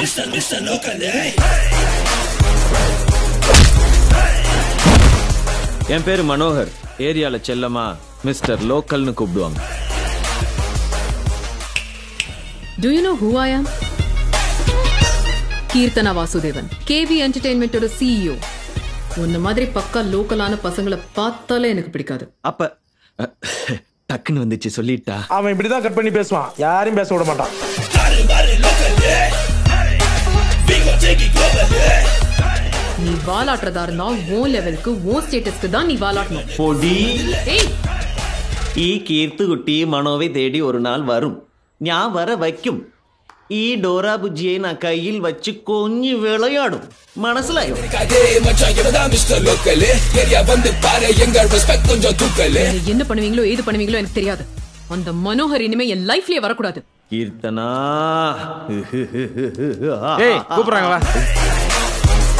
என் பேரு மனோகர் ஏரியால செல்லமா மிஸ்டர் லோக்கல்னு கூப்பிடுவாங்க do you know who I am Keerthana Vasudevan KV என்டர்டெயின்மெண்ட்டோட சிஇஓ உன்ன மாதிரி பக்கா லோக்கலான பசங்களை பார்த்தாலே எனக்கு பிடிக்காது அப்ப அஹ், டக்குன்னு வந்துச்சு சொல்லிட்டா அவன் இப்படிதான் கட் பண்ணி பேசுவான் யாரையும் பேச விட மாட்டான் நீ வாலாட்டுறதா இருந்தா உன் லெவலுக்கு உன் ஸ்டேட்டஸ்க்கு தான் நீ வாலாட்டணும் പൊടി ஏய் ഈ കീർത്തുകുട്ടി മനോവെ തേടി ഒരു നാൾ വരും ഞാൻ വര വയ്ക്കും ഈ ഡോറ ബുജിയെ ഞാൻ കയ്യിൽ വച്ച് കൊഞ്ഞു വിളയാടും മനസ്സിലായോ நீங்க என்ன பண்ணுவீங்களோ ஏது பண்ணுவீங்களோ எனக்கு தெரியாது அந்த மனோகர் இனிமே என் லைஃப்லயே வரக்கூடாது கீர்த்தனா ஏய் கூப்பிடுறாங்க வா